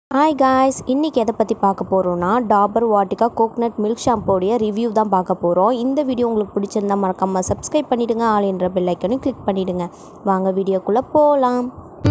hi guys இன்றைக்கி எதை பற்றி பார்க்க போகிறோன்னா டாபர் வாட்டிகா கோகனட் மில்க் ஷாம்போடைய ரிவ்யூ தான் பார்க்க போகிறோம் இந்த வீடியோ உங்களுக்கு பிடிச்சிருந்தா மறக்காமல் சப்ஸ்கிரைப் பண்ணிவிடுங்க ஆல் என்ற பெல் ஐக்கனையும் கிளிக் பண்ணிவிடுங்க வாங்க வீடியோக்குள்ளே போகலாம்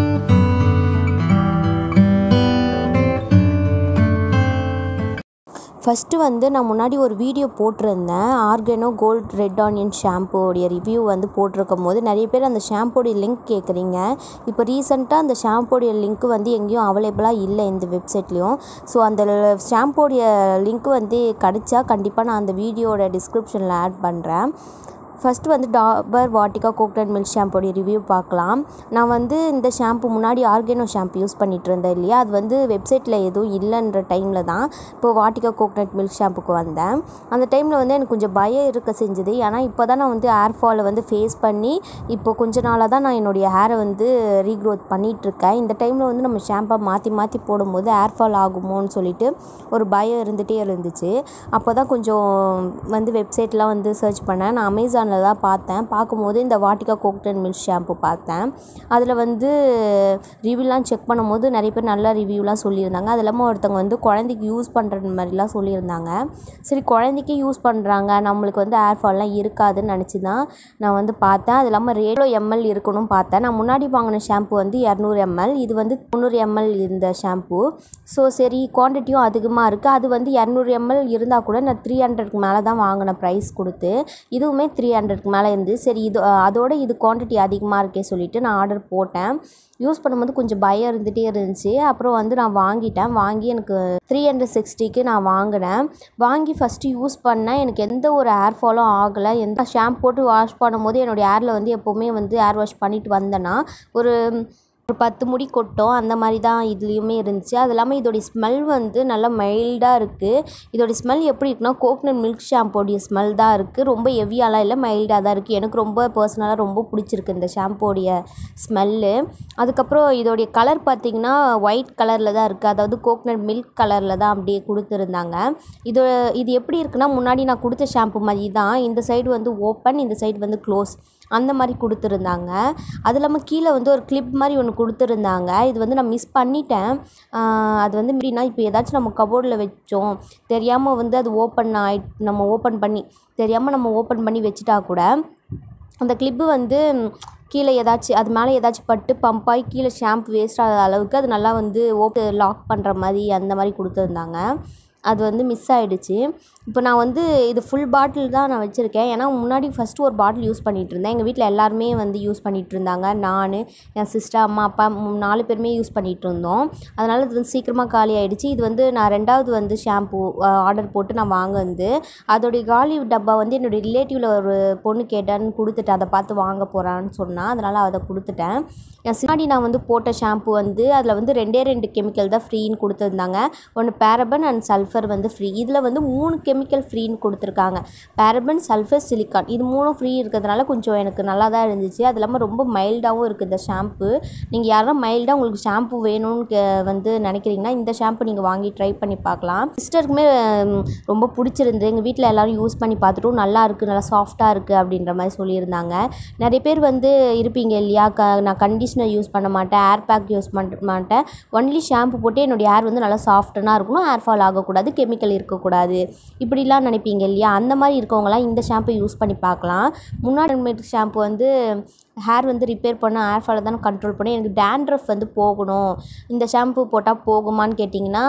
ஃபஸ்ட்டு வந்து நான் முன்னாடி ஒரு வீடியோ போட்டிருந்தேன் ஆர்கனோ கோல்ட் ரெட் ஆனியன் ஷாம்புவோடைய ரிவ்யூ வந்து போட்டிருக்கும் போது நிறைய பேர் அந்த ஷாம்போடைய லிங்க் கேட்குறீங்க இப்போ ரீசெண்டாக அந்த ஷாம்போடைய லிங்க் வந்து எங்கேயும் அவைலபிளாக இல்லை இந்த வெப்சைட்லேயும் ஸோ அந்த ஷாம்போடைய லிங்க் வந்து கிடச்சா கண்டிப்பாக நான் அந்த வீடியோட டிஸ்கிரிப்ஷனில் ஆட் பண்ணுறேன் ஃபஸ்ட்டு வந்து டாபர் வாட்டிகா கோகனட் மில்க் ஷாம்போடைய ரிவ்யூ பார்க்கலாம் நான் வந்து இந்த ஷாம்பு முன்னாடி ஆர்கேனோ ஷாம்பு யூஸ் பண்ணிகிட்டு இருந்தேன் இல்லையா அது வந்து வெப்சைட்டில் எதுவும் இல்லைன்ற டைமில் தான் இப்போ வாட்டிகா கோகனட் மில்க் ஷாம்புக்கு வந்தேன் அந்த டைமில் வந்து எனக்கு கொஞ்சம் பயம் இருக்க செஞ்சுது ஏன்னா இப்போ தான் நான் வந்து ஹேர் ஃபாலை வந்து ஃபேஸ் பண்ணி இப்போ கொஞ்ச நாளாக தான் நான் என்னுடைய ஹேரை வந்து ரீக்ரோத் பண்ணிகிட்ருக்கேன் இந்த டைமில் வந்து நம்ம ஷாம்பை மாற்றி மாற்றி போடும்போது ஹேர் ஃபால் ஆகுமோன்னு சொல்லிட்டு ஒரு பயம் இருந்துகிட்டே இருந்துச்சு அப்போ தான் கொஞ்சம் வந்து வெப்சைட்லாம் வந்து சர்ச் பண்ணேன் நான் அமேசானில் தான் பார்த்தேன் பார்க்கும்போது இந்த வாட்டிகா கோகனட் மில்க் ஷாம்பு பார்த்தேன் அதில் வந்து ரிவ்யூலாம் செக் பண்ணும்போது நிறைய பேர் நல்ல ரிவ்யூலாம் சொல்லியிருந்தாங்க அது இல்லாமல் ஒருத்தவங்க வந்து குழந்தைக்கு யூஸ் பண்ணுற மாதிரிலாம் சொல்லியிருந்தாங்க சரி குழந்தைக்கு யூஸ் பண்ணுறாங்க நம்மளுக்கு வந்து ஹேர் ஃபால்லாம் இருக்காதுன்னு நினச்சி தான் நான் வந்து பார்த்தேன் அது இல்லாமல் ரேடியோ எம்எல் இருக்கணும் பார்த்தேன் நான் முன்னாடி வாங்கின ஷாம்பு வந்து இரநூறு எம்எல் இது வந்து தொண்ணூறு எம்எல் இந்த ஷாம்பு ஸோ சரி குவான்டிட்டியும் அதிகமாக இருக்குது அது வந்து இரநூறு எம்எல் இருந்தால் கூட நான் த்ரீ ஹண்ட்ரட்க்கு மேலே தான் வாங்கினேன் ப்ரைஸ் கொடுத்து இதுவுமே த்ரீ ஹண்ட்ரட்க்கு மேலே இருந்து சரி இது அதோட இது குவான்டிட்டி அதிகமாக இருக்கே சொல்லிவிட்டு நான் ஆர்டர் போட்டேன் யூஸ் பண்ணும்போது கொஞ்சம் பயம் இருந்துகிட்டே இருந்துச்சு அப்புறம் வந்து நான் வாங்கிட்டேன் வாங்கி எனக்கு த்ரீ ஹண்ட்ரட் சிக்ஸ்டிக்கு நான் வாங்கினேன் வாங்கி ஃபஸ்ட்டு யூஸ் பண்ணேன் எனக்கு எந்த ஒரு ஹேர் ஃபாலும் ஆகலை எந்த ஷாம்பு போட்டு வாஷ் பண்ணும்போது என்னுடைய ஹேரில் வந்து எப்போவுமே வந்து ஹேர் வாஷ் பண்ணிட்டு வந்தேன்னா ஒரு ஒரு பத்து முடி கொட்டும் அந்த மாதிரி தான் இதுலேயுமே இருந்துச்சு அது இல்லாமல் இதோடைய ஸ்மெல் வந்து நல்லா மைல்டாக இருக்குது இதோடைய ஸ்மெல் எப்படி இருக்குன்னா கோகனட் மில்க் ஷாம்போடைய ஸ்மெல் தான் இருக்குது ரொம்ப ஹெவியாலாம் இல்லை மைல்டாக தான் இருக்குது எனக்கு ரொம்ப பர்சனலாக ரொம்ப பிடிச்சிருக்கு இந்த ஷாம்போடைய ஸ்மெல்லு அதுக்கப்புறம் இதோடைய கலர் பார்த்திங்கன்னா ஒயிட் கலரில் தான் இருக்குது அதாவது கோகனட் மில்க் கலரில் தான் அப்படியே கொடுத்துருந்தாங்க இது இது எப்படி இருக்குன்னா முன்னாடி நான் கொடுத்த ஷாம்பு மாதிரி தான் இந்த சைடு வந்து ஓப்பன் இந்த சைடு வந்து க்ளோஸ் அந்த மாதிரி கொடுத்துருந்தாங்க அது இல்லாமல் கீழே வந்து ஒரு கிளிப் மாதிரி ஒன்று கொடுத்துருந்தாங்க இது வந்து நான் மிஸ் பண்ணிட்டேன் அது வந்து எப்படின்னா இப்போ ஏதாச்சும் நம்ம கபோர்டில் வச்சோம் தெரியாமல் வந்து அது ஓப்பன் ஆகி நம்ம ஓப்பன் பண்ணி தெரியாமல் நம்ம ஓப்பன் பண்ணி வச்சுட்டா கூட அந்த கிளிப்பு வந்து கீழே ஏதாச்சும் அது மேலே ஏதாச்சும் பட்டு பம்பாகி கீழே ஷாம்பு வேஸ்ட் ஆகாத அளவுக்கு அது நல்லா வந்து ஓப்பு லாக் பண்ணுற மாதிரி அந்த மாதிரி கொடுத்துருந்தாங்க அது வந்து மிஸ் ஆகிடுச்சு இப்போ நான் வந்து இது ஃபுல் பாட்டில் தான் நான் வச்சுருக்கேன் ஏன்னா முன்னாடி ஃபஸ்ட்டு ஒரு பாட்டில் யூஸ் பண்ணிகிட்டு இருந்தேன் எங்கள் வீட்டில் எல்லாருமே வந்து யூஸ் பண்ணிகிட்டு இருந்தாங்க நான் என் சிஸ்டர் அம்மா அப்பா நாலு பேருமே யூஸ் பண்ணிகிட்டு இருந்தோம் அதனால் இது வந்து சீக்கிரமாக காலி ஆகிடுச்சு இது வந்து நான் ரெண்டாவது வந்து ஷாம்பு ஆர்டர் போட்டு நான் வாங்க வந்து அதோடைய காலி டப்பா வந்து என்னுடைய ரிலேட்டிவில் ஒரு பொண்ணு கேட்டான்னு கொடுத்துட்டு அதை பார்த்து வாங்க போகிறான்னு சொன்னால் அதனால் அதை கொடுத்துட்டேன் என் சின்னாடி நான் வந்து போட்ட ஷாம்பு வந்து அதில் வந்து ரெண்டே ரெண்டு கெமிக்கல் தான் ஃப்ரீன்னு கொடுத்துருந்தாங்க ஒன்று பேரபன் அண்ட் சல்ஃபர் வந்து ஃப்ரீ இதில் வந்து மூணு கெமிக்கல் ஃப்ரீன்னு கொடுத்துருக்காங்க பேரபன் சல்ஃபர் சிலிக்கான் இது மூணும் ஃப்ரீ இருக்கிறதுனால கொஞ்சம் எனக்கு நல்லா தான் இருந்துச்சு அது இல்லாமல் ரொம்ப மைல்டாகவும் இருக்குது இந்த ஷாம்பு நீங்கள் யாரும் மைல்டாக உங்களுக்கு ஷாம்பு வேணும்னு வந்து நினைக்கிறீங்கன்னா இந்த ஷாம்பு நீங்கள் வாங்கி ட்ரை பண்ணி பார்க்கலாம் சிஸ்டருக்குமே ரொம்ப பிடிச்சிருந்து எங்கள் வீட்டில் எல்லோரும் யூஸ் பண்ணி பார்த்துட்டும் நல்லா இருக்குது நல்லா சாஃப்டாக இருக்குது அப்படின்ற மாதிரி சொல்லியிருந்தாங்க நிறைய பேர் வந்து இருப்பீங்க இல்லையா க நான் கண்டிஷ்னர் யூஸ் பண்ண மாட்டேன் ஹேர் பேக் யூஸ் பண்ண மாட்டேன் ஒன்லி ஷாம்பு போட்டு என்னுடைய ஹேர் வந்து நல்லா சாஃப்டனாக இருக்கணும் ஹேர் ஃபால் ஆகக்கூடாது கெமிக்கல் இருக்கக்கூடாது இப்படிலாம் நினைப்பீங்க இல்லையா அந்த மாதிரி இருக்கவங்களாம் இந்த ஷாம்பு யூஸ் பண்ணி பார்க்கலாம் முன்னாடி மில்க் ஷாம்பு வந்து ஹேர் வந்து ரிப்பேர் பண்ண ஹேர் ஃபாலை தான் கண்ட்ரோல் பண்ணி எனக்கு டேண்ட்ரஃப் வந்து போகணும் இந்த ஷாம்பு போட்டால் போகுமான்னு கேட்டிங்கன்னா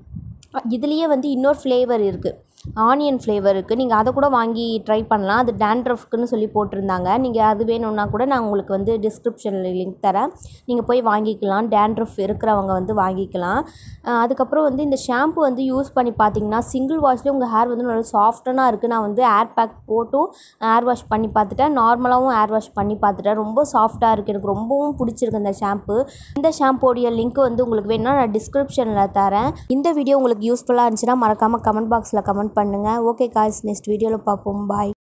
இதுலேயே வந்து இன்னொரு ஃப்ளேவர் இருக்குது ஆனியன் ஃப்ளேவர் இருக்குது நீங்கள் அதை கூட வாங்கி ட்ரை பண்ணலாம் அது டேண்ட்ரஃப்க்குன்னு சொல்லி போட்டிருந்தாங்க நீங்கள் அது வேணும்னா கூட நான் உங்களுக்கு வந்து டிஸ்கிரிப்ஷனில் லிங்க் தரேன் நீங்கள் போய் வாங்கிக்கலாம் டேண்ட்ரஃப் இருக்கிறவங்க வந்து வாங்கிக்கலாம் அதுக்கப்புறம் வந்து இந்த ஷாம்பு வந்து யூஸ் பண்ணி பார்த்தீங்கன்னா சிங்கிள் வாஷ்லேயே உங்கள் ஹேர் வந்து நல்லா சாஃப்டனாக இருக்குது நான் வந்து ஹேர் பேக் போட்டும் ஹேர் வாஷ் பண்ணி பார்த்துட்டேன் நார்மலாகவும் ஹேர் வாஷ் பண்ணி பார்த்துட்டேன் ரொம்ப சாஃப்டாக இருக்குது எனக்கு ரொம்பவும் பிடிச்சிருக்கு இந்த ஷாம்பு இந்த ஷாம்போடைய லிங்க் வந்து உங்களுக்கு வேணும்னா நான் டிஸ்கிரிப்ஷனில் தரேன் இந்த வீடியோ உங்களுக்கு யூஸ்ஃபுல்லாக இருந்துச்சுன்னா மறக்காமல் கமெண்ட் பாக்ஸில் கமெண்ட் பண்ணுங்கள் ஓகே காய்ஸ் நெக்ஸ்ட் வீடியோவில் பார்ப்போம் பாய்